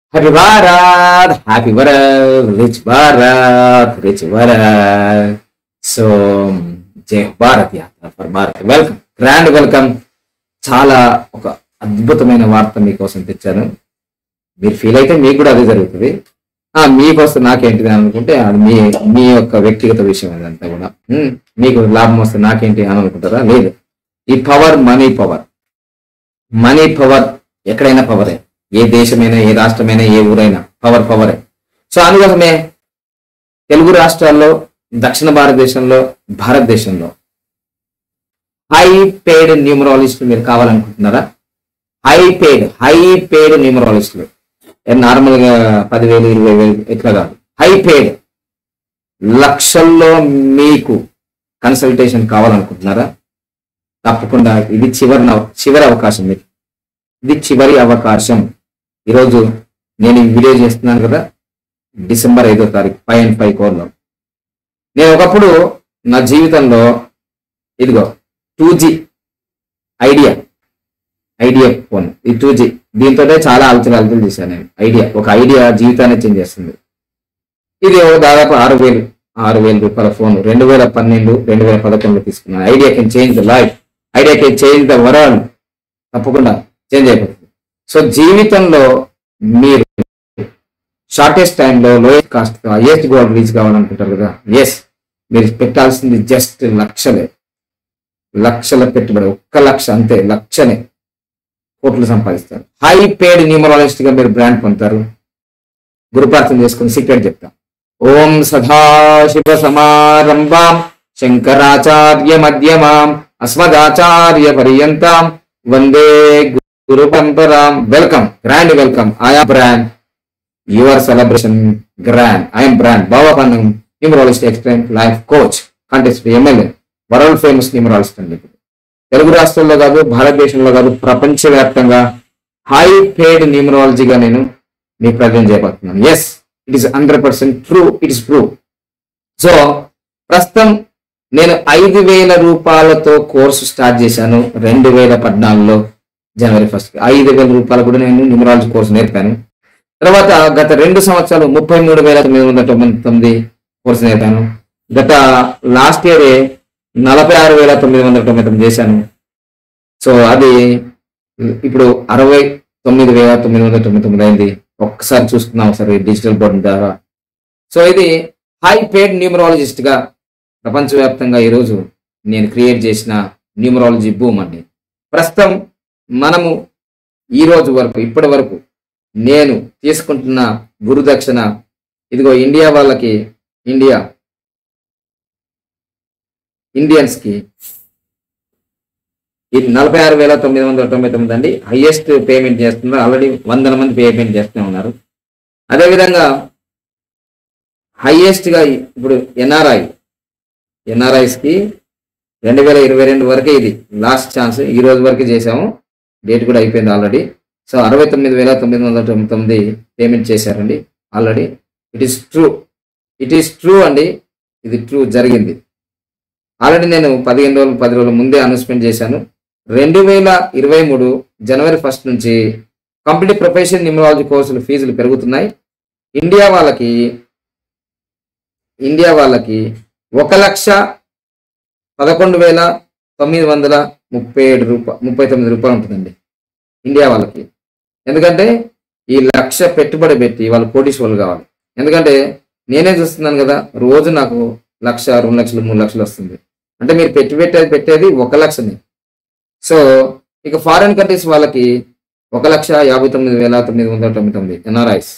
happy Bharat happy Bharat rich Bharat rich Bharat so Jai Bharat yatra for Bharat welcome grand welcome చాలా ఒక అద్భుతమైన వార్త మీకోసం తెచ్చాను మీరు ఫీల్ అయితే మీకు కూడా అదే జరుగుతుంది ఆ మీకోసం నాకేంటిది అని అనుకుంటే అది మీ మీ యొక్క వ్యక్తిగత విషయం అదంతా కూడా ఉమ్, మీకు లాభం వస్తే నాకేంటి అని అనుకుంటారా లేదు ఈ power money power money power ఎక్కడైనా పవరే ఏ దేశమైనా ఏ రాష్ట్రమైనా ఏ ఊరైనా పవర్ పవరే సో అందుకోసమే తెలుగు రాష్ట్రాల్లో దక్షిణ భారతదేశంలో భారతదేశంలో హై పేడ్ న్యూమరాలజిస్టులు మీరు కావాలనుకుంటున్నారా హై పేడ్ హై పేడ్ న్యూమరాలజిస్టులు నార్మల్ గా పదివేలు ఇరవై వేలు ఇట్లా కాదు హై పేడ్ లక్షల్లో మీకు కన్సల్టేషన్ కావాలనుకుంటున్నారా తప్పకుండా ఇది చివరి నవ- చివరి అవకాశం మీకు ఇది చివరి అవకాశం ఈరోజు నేను ఈ వీడియో చేస్తున్నాను కదా డిసెంబర్ ఐదో తారీఖు ఫైవ్ అండ్ ఫైవ్ కోర్లో నేను ఒకప్పుడు నా జీవితంలో ఇదిగో two G idea idea phone ఈ టూ జీ దీంతోనే చాలా అలచలు అలచలు చేశాను నేను ఐడియా ఒక ఐడియా జీవితాన్ని చేంజ్ చేస్తుంది ఇది ఓ దాదాపు ఆరు వేలు ఆరు వేల రూపాయల ఫోన్ రెండు వేల పన్నెండు రెండు వేల పదకొండులో తీసుకున్నాను idea can change the life idea can change the world తప్పకుండా చేంజ్ అయిపోతుంది సో జీవితంలో మీరు షార్టెస్ట్ టైంలో lowest cost highest goal reach కావాలనుకుంటారు కదా ఎస్ మీరు పెట్టాల్సింది జస్ట్ లక్షలే లక్షల పెట్టుబడి ఒక్క లక్ష అంతే లక్షనే కోట్లు సంపాదిస్తారు హై పేడ్ న్యూమరాలజిస్ట్ గా మీరు బ్రాండ్ పొందుతారు గురుప్రార్థన చేసుకుని సీక్రెట్ చెప్తాం ఓం సదాశివ సమారంభాం శంకరాచార్య మధ్యమాం అస్మదాచార్య పర్యంతాం వందే గురు పరంపరాం వెల్కమ్ గ్రాండ్ వెల్కమ్ ఆయా brand your celebration grand I'm brand బాబాపన్నం numerologist explain life coach contest MLA world famous numerologist అండి ఇప్పుడు తెలుగు రాష్ట్రాల్లో కాదు భారతదేశంలో కాదు ప్రపంచవ్యాప్తంగా హై పేడ్ న్యూమరాలజీగా నేను మీకు ప్రజెంట్ చేయబోతున్నాను yes it is hundred percent true it is true so ప్రస్తుతం నేను ఐదు వేల రూపాయలతో కోర్సు స్టార్ట్ చేశాను రెండు వేల పద్నాలుగులో జనవరి ఫస్ట్ ఐదు వేల రూపాయలు కూడా నేను న్యూమరాలజీ కోర్సు నేర్పాను తర్వాత గత రెండు సంవత్సరాలు ముప్పై మూడు వేల తొమ్మిది వందల తొంభై తొమ్మిది కోర్సు నేర్పాను గత లాస్ట్ ఇయరే నలభై ఆరు వేల తొమ్మిది వందల తొంభై తొమ్మిది చేశాను సో అది ఇప్పుడు అరవై తొమ్మిది వేల తొమ్మిది వందల తొంభై తొమ్మిది అయింది ఒక్కసారి చూసుకుందాం ఒకసారి డిజిటల్ బోర్డు ద్వారా సో ఇది హై పేడ్ న్యూమరాలజిస్ట్ గా ప్రపంచవ్యాప్తంగా ఈరోజు నేను క్రియేట్ చేసిన న్యూమరాలజీ బూమ్ అండి ప్రస్తుతం మనము ఈ రోజు వరకు ఇప్పటి వరకు నేను తీసుకుంటున్న గురుదక్షిణ ఇదిగో ఇండియా వాళ్ళకి ఇండియా ఇండియన్స్ కి ఇది నలభై ఆరు వేల తొమ్మిది వందల తొంభై తొమ్మిది అండి హైయెస్ట్ పేమెంట్ చేస్తున్నారు ఆల్రెడీ వందల మంది పేమెంట్ చేస్తూనే ఉన్నారు అదేవిధంగా హైయెస్ట్ గా ఇప్పుడు ఎన్ఆర్ఐ ఎన్ఆర్ఐస్ కి రెండు వేల ఇరవై రెండు వరకే ఇది లాస్ట్ ఛాన్స్ ఈ రోజు వరకే చేసాము డేట్ కూడా అయిపోయింది ఆల్రెడీ సో అరవై తొమ్మిది వేల తొమ్మిది వందల తొంభై తొమ్మిది పేమెంట్ చేశారండి already it is true it is true అండి ఇది ట్రూ జరిగింది ఆల్రెడీ నేను పదిహేను రోజులు పది రోజుల ముందే అనౌన్స్మెంట్ చేశాను రెండు వేల ఇరవై మూడు జనవరి ఫస్ట్ నుంచి కంప్లీట్ ప్రొఫెషన్ న్యూమరాలజీ కోర్సులు ఫీజులు పెరుగుతున్నాయి ఇండియా వాళ్ళకి ఇండియా వాళ్ళకి ఒక లక్ష పదకొండు వేల తొమ్మిది వందల ముప్పై ఏడు రూపా ముప్పై తొమ్మిది రూపాయలు ఉంటుందండి ఇండియా వాళ్ళకి ఎందుకంటే ఈ లక్ష పెట్టుబడి పెట్టి వాళ్ళు కోటీశ్వరులు కావాలి ఎందుకంటే నేనే చూస్తున్నాను కదా రోజు నాకు లక్ష రెండు లక్షలు మూడు లక్షలు వస్తుంది అంటే మీరు పెట్టి పెట్టేది పెట్టేది ఒక లక్షని సో ఇక ఫారిన్ కంట్రీస్ వాళ్ళకి ఒక లక్ష యాభై తొమ్మిది వేల తొమ్మిది వందల తొంభై తొమ్మిది ఎన్ఆర్ఐస్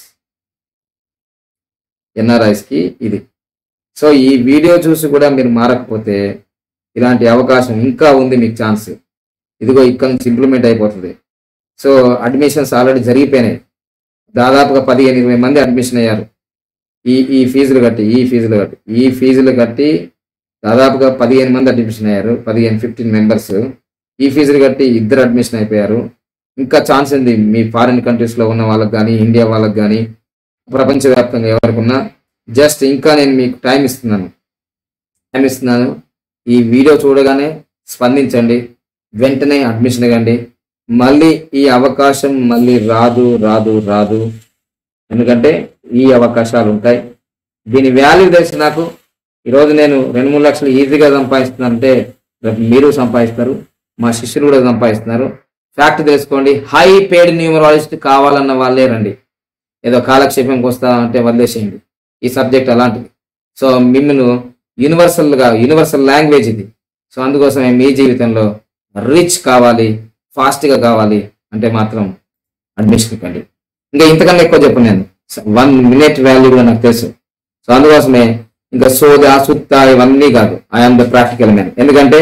ఎన్ఆర్ఐస్ కి ఇది సో ఈ వీడియో చూసి కూడా మీరు మారకపోతే ఇలాంటి అవకాశం ఇంకా ఉంది మీకు ఛాన్స్ ఇదిగో ఇక్కడ నుంచి ఇంప్లిమెంట్ అయిపోతుంది సో అడ్మిషన్స్ ఆల్రెడీ జరిగిపోయినాయి దాదాపుగా పదిహేను ఇరవై మంది అడ్మిషన్ అయ్యారు ఈ ఈ ఫీజులు కట్టి ఈ ఫీజులు కట్టి ఈ ఫీజులు కట్టి దాదాపుగా పదిహేను మంది అడ్మిషన్ అయ్యారు పదిహేను ఫిఫ్టీన్ మెంబర్స్ ఈ ఫీజులు కట్టి ఇద్దరు అడ్మిషన్ అయిపోయారు ఇంకా ఛాన్స్ ఉంది మీ ఫారిన్ కంట్రీస్ లో ఉన్న వాళ్ళకి కానీ ఇండియా వాళ్ళకి కానీ ప్రపంచవ్యాప్తంగా ఎవరికున్నా జస్ట్ ఇంకా నేను మీకు టైం ఇస్తున్నాను టైం ఇస్తున్నాను ఈ వీడియో చూడగానే స్పందించండి వెంటనే అడ్మిషన్ ఇవ్వండి మళ్ళీ ఈ అవకాశం మళ్ళీ రాదు రాదు రాదు ఎందుకంటే ఈ అవకాశాలు ఉంటాయి దీని వాల్యూ తెలిసి నాకు ఈరోజు నేను రెండు మూడు లక్షలు ఈజీగా సంపాదిస్తున్నానంటే రేపు మీరు సంపాదిస్తారు మా శిష్యులు కూడా సంపాదిస్తున్నారు ఫ్యాక్ట్ తెలుసుకోండి హై పేడ్ న్యూమరాలజిస్ట్ కావాలన్న వాళ్ళే రండి ఏదో కాలక్షేపంకి వస్తా అంటే వదిలేసేయండి ఈ సబ్జెక్ట్ అలాంటిది సో మిమ్మల్ని యూనివర్సల్గా యూనివర్సల్ లాంగ్వేజ్ ఇది సో అందుకోసమే మీ జీవితంలో రిచ్ కావాలి ఫాస్ట్గా కావాలి అంటే మాత్రం అడ్మిషన్ ఇవ్వండి ఇంకా ఇంతకన్నా ఎక్కువ చెప్పను నేను వన్ మినిట్ వాల్యూ కూడా నాకు తెలుసు సో అందుకోసమే ఇంకా సోద సుత్త ఇవన్నీ కాదు ఐఎమ్ ద ప్రాక్టికల్ మ్యాన్ ఎందుకంటే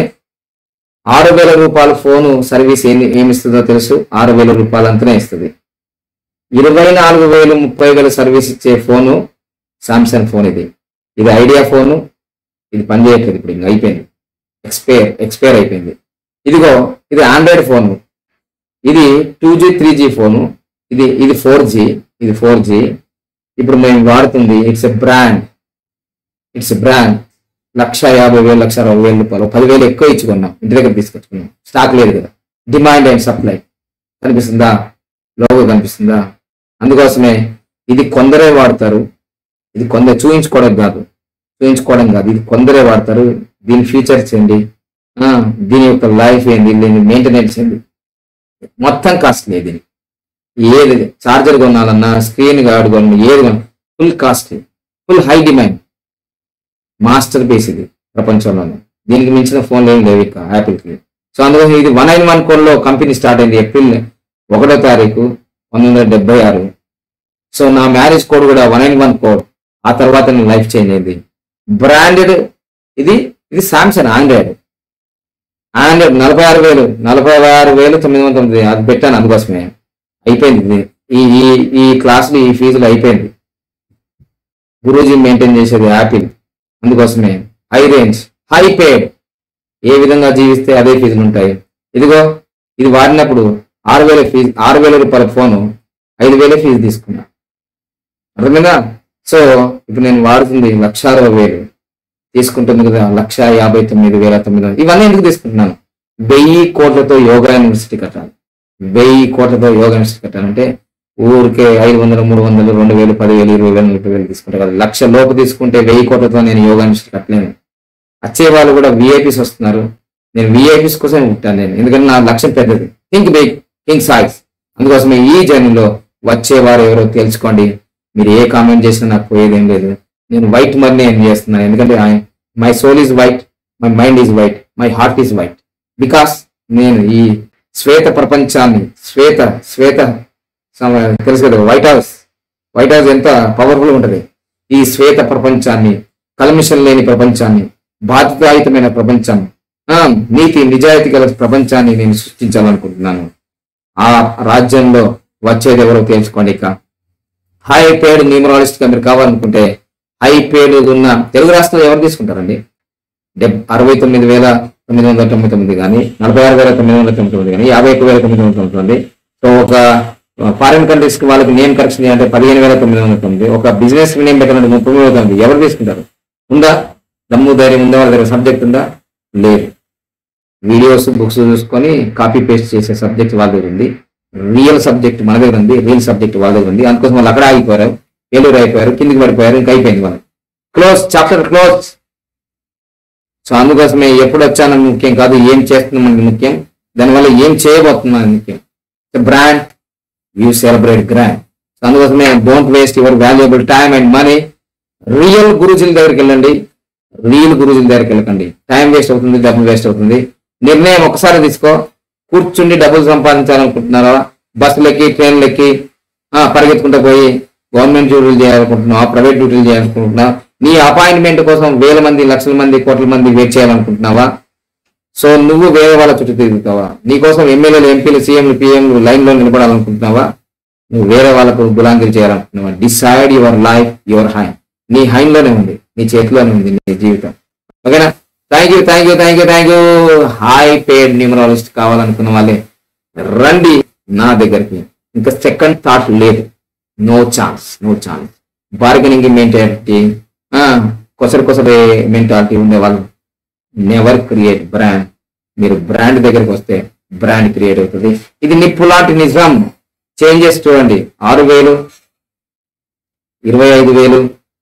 ఆరు వేల రూపాయల ఫోను సర్వీస్ ఏమి ఏమి ఇస్తుందో తెలుసు ఆరు వేల రూపాయలు అంతనే ఇస్తుంది ఇరవై నాలుగు వేలు ముప్పై వేల సర్వీస్ ఇచ్చే ఫోను సామ్సంగ్ ఫోన్ ఇది ఇది ఐడియా ఫోను ఇది పనిచేయట్లేదు ఇప్పుడు ఇంకా అయిపోయింది ఎక్స్పైర్ ఎక్స్పైర్ అయిపోయింది ఇదిగో ఇది ఆండ్రాయిడ్ ఫోను ఇది two G three G phone ఇది ఇది ఫోర్ జీ ఇది ఫోర్ జీ ఇప్పుడు మేము వాడుతుంది it's a brand it's a brand lakh యాభై వేలు లక్ష అరవై వేల రూపాయలు పదివేలు ఎక్కువ ఇచ్చుకున్నాం ఇంటి దగ్గర తీసుకొచ్చుకున్నాం స్టాక్ లేదు కదా డిమాండ్ అండ్ సప్లై కనిపిస్తుందా లోగో కనిపిస్తుందా అందుకోసమే ఇది కొందరే వాడతారు ఇది కొందరు చూయించుకోవడం కాదు చూయించుకోవడం కాదు ఇది కొందరే వాడతారు దీని ఫీచర్స్ ఏంటి ఆ, దీని యొక్క లైఫ్ ఏంది దీని మెయింటెనెన్స్ ఏంది మొత్తం కాస్ట్లీ దీనికి ఏది చార్జర్ కొనాలన్నా స్క్రీన్ గార్డ్ కొనాలి ఏది కొనాలి full costly full high demand masterpiece ఇది ప్రపంచంలోనే దీనికి మించిన ఫోన్లు ఏం లేవు ఇక యాపిల్కి సో అందుకని ఇది వన్ నైన్ వన్ కోడ్లో కంపెనీ స్టార్ట్ అయింది ఏప్రిల్ ఒకటో తారీఖు పంతొమ్మిది వందల డెబ్బై ఆరు సో నా మ్యారేజ్ కోడ్ కూడా వన్ నైన్ వన్ కోడ్ ఆ తర్వాత నేను లైఫ్ చేంజ్ అయింది బ్రాండెడ్ ఇది ఇది సామ్సంగ్ ఆండ్రాయిడ్ ఆండ్రాయిడ్ నలభై ఆరు వేలు నలభై ఆరు వేలు తొమ్మిది వందల తొమ్మిది అది పెట్టాను అందుకోసమే అయిపోయింది ఇది ఈ ఈ ఈ క్లాసులు ఈ ఫీజులు అయిపోయింది గురూజీ మెయింటైన్ చేసేది యాపిల్ అందుకోసమే హై రేంజ్ హై పేడ్ ఏ విధంగా జీవిస్తే అదే ఫీజులు ఉంటాయి ఇదిగో ఇది వాడినప్పుడు ఆరు వేల ఫీజు ఆరు వేల రూపాయల ఫోను ఐదు వేలే ఫీజు తీసుకున్నా అర్థమైందా సో ఇప్పుడు నేను వాడుతుంది లక్ష అరవై వేలు తీసుకుంటుంది కదా లక్ష యాభై తొమ్మిది వేల తొమ్మిది వందలు ఇవన్నీ ఎందుకు తీసుకుంటున్నాను వెయ్యి కోట్లతో యోగా యూనివర్సిటీ కట్టాలి వెయ్యి కోట్లతో యోగా యూనివర్సిటీ కట్టాలంటే ఊరికే ఐదు వందలు మూడు వందలు రెండు వేలు పదివేలు ఇరవై వేలు ముప్పై వేలు తీసుకుంటే కదా లక్ష లోపు తీసుకుంటే వెయ్యి కోట్లతో నేను యోగా యూనివర్సిటీ కట్టలేను వచ్చే వాళ్ళు కూడా విఐపీస్ వస్తున్నారు నేను విఐపీస్ కోసం పుట్టాను నేను ఎందుకంటే నా లక్ష్యం పెద్దది థింక్ బిగ్ థింక్ సాయిస్ అందుకోసమే ఈ జర్నీలో వచ్చేవారు ఎవరో తెలుసుకోండి మీరు ఏ కామెంట్ చేసినా నాకు పోయేదేం లేదు నేను వైట్ మనీ ఏం చేస్తున్నాను ఎందుకంటే my soul is white my mind is white my heart is white because నేను ఈ శ్వేత ప్రపంచాన్ని శ్వేత శ్వేత సమ- తెలుసు కదా వైట్ హౌస్ వైట్ హౌస్ ఎంత పవర్ఫుల్ ఉంటుంది ఈ శ్వేత ప్రపంచాన్ని కల్మిషన్ లేని ప్రపంచాన్ని బాధ్యతాయుతమైన ప్రపంచాన్ని ఆ, నీతి నిజాయితీ గల ప్రపంచాన్ని నేను సృష్టించాలనుకుంటున్నాను ఆ రాజ్యంలో వచ్చేది ఎవరో తెలుసుకోండి ఇక హై పేడ్ న్యూమరాలజిస్ట్ గా మీరు కావాలనుకుంటే హై పేడ్ ఉన్న తెలుగు రాష్ట్రాలు ఎవరు తీసుకుంటారండి డెబ్ అరవై తొమ్మిది వేల తొమ్మిది వందల తొంభై తొమ్మిది కానీ నలభై ఆరు వేల తొమ్మిది వందల తొంభై తొమ్మిది కానీ యాభై ఒక్క వేల తొమ్మిది వందల తొంభై తొమ్మిది సో ఒక ఫారిన్ కంట్రీస్ కి వాళ్ళకి నేమ్ కరెక్షన్ చేయాలంటే పదిహేను వేల తొమ్మిది వందల తొమ్మిది ఒక బిజినెస్ నేమ్ పెట్టాలంటే ముప్పై వేల తొమ్మిది ఎవరు తీసుకుంటారు ఉందా దమ్ము ధైర్యం ఉందా వాళ్ళ దగ్గర సబ్జెక్ట్ ఉందా లేదు వీడియోస్ బుక్స్ చూసుకొని కాపీ పేస్ట్ చేసే సబ్జెక్ట్ వాళ్ళ దగ్గర ఉంది రియల్ సబ్జెక్ట్ మన దగ్గర ఉంది రియల్ సబ్జెక్ట్ వాళ్ళ దగ్గర ఉంది అందుకోసం వాళ్ళు అక్కడ ఆగిపోయారు ఏలూరు అయిపోయారు కిందికి పడిపోయారు ఇంకా అయిపోయింది వాళ్ళు క్లోజ్ చాప్టర్ క్లోజ్ సో అందుకోసమే ఎప్పుడు వచ్చానని ముఖ్యం కాదు ఏం చేస్తున్నామని ముఖ్యం దానివల్ల ఏం చేయబోతున్నాను ముఖ్యం బ్రాండ్ యూ సెలబ్రేట్ గ్రాండ్ అందుకోసమే don't waste your valuable time and money real గురుజుల దగ్గరికి వెళ్ళండి రియల్ గురుజుల దగ్గరికి వెళ్ళకండి టైం వేస్ట్ అవుతుంది డబ్బులు వేస్ట్ అవుతుంది నిర్ణయం ఒకసారి తీసుకో కూర్చుండి డబ్బులు సంపాదించాలనుకుంటున్నారా బస్సులెక్కి ట్రైన్లెక్కి ఆ, పరిగెత్తుకుంటూ పోయి గవర్నమెంట్ డ్యూటీలు చేయాలనుకుంటున్నావా ప్రైవేట్ డ్యూటీలు చేయాలనుకుంటున్నావా నీ అపాయింట్మెంట్ కోసం వేల మంది లక్షల మంది కోట్ల మంది వెయిట్ చేయాలనుకుంటున్నావా సో నువ్వు వేరే వాళ్ళ చుట్టూ తిరుగుతావా నీకోసం ఎమ్మెల్యేలు ఎంపీలు సీఎంలు పిఎంలు లైన్ లో నిలబడాలనుకుంటున్నావా నువ్వు వేరే వాళ్ళకు గులాంగిరి చేయాలనుకుంటున్నావా డిసైడ్ యువర్ లైఫ్ యువర్ హైన్ నీ హైన్ లోనే ఉంది నీ చేతిలోనే ఉంది నీ జీవితం ఓకేనా thank you thank you thank you thank you high paid numerologist కావాలనుకున్న వాళ్ళే రండి నా దగ్గరికి ఇంకా సెకండ్ థాట్ లేదు no chance no chance bargaining mentality కొసరి కొసరి మెంటాలిటీ ఉండేవాళ్ళు నెవర్ క్రియేట్ బ్రాండ్ మీరు బ్రాండ్ దగ్గరికి వస్తే బ్రాండ్ క్రియేట్ అవుతుంది ఇది నిప్పు లాంటి నిజం చేంజెస్ చూడండి ఆరు వేలు ఇరవై ఐదు వేలు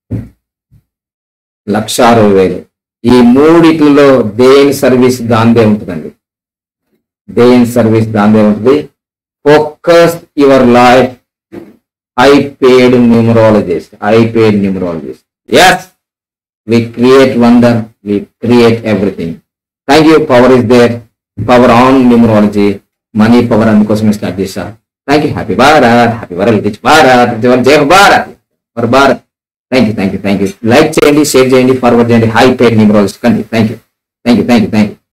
లక్ష అరవై వేలు ఈ మూడిట్లో దేని సర్వీస్ దాందే ఉంటుందండి దేని సర్వీస్ దాందే ఉంటుంది focus your life I paid numerologist I paid numerologist yes we create wonder we create everything thank you power is there power on numerology money power అందుకోసమే స్టార్ట్ చేశా thank you happy Bharat happy world rich Bharat Jaya Bharat for Bharat thank you thank you thank you like చేయండి share చేయండి forward చేయండి high paid numerologist కండి thank you thank you thank you thank you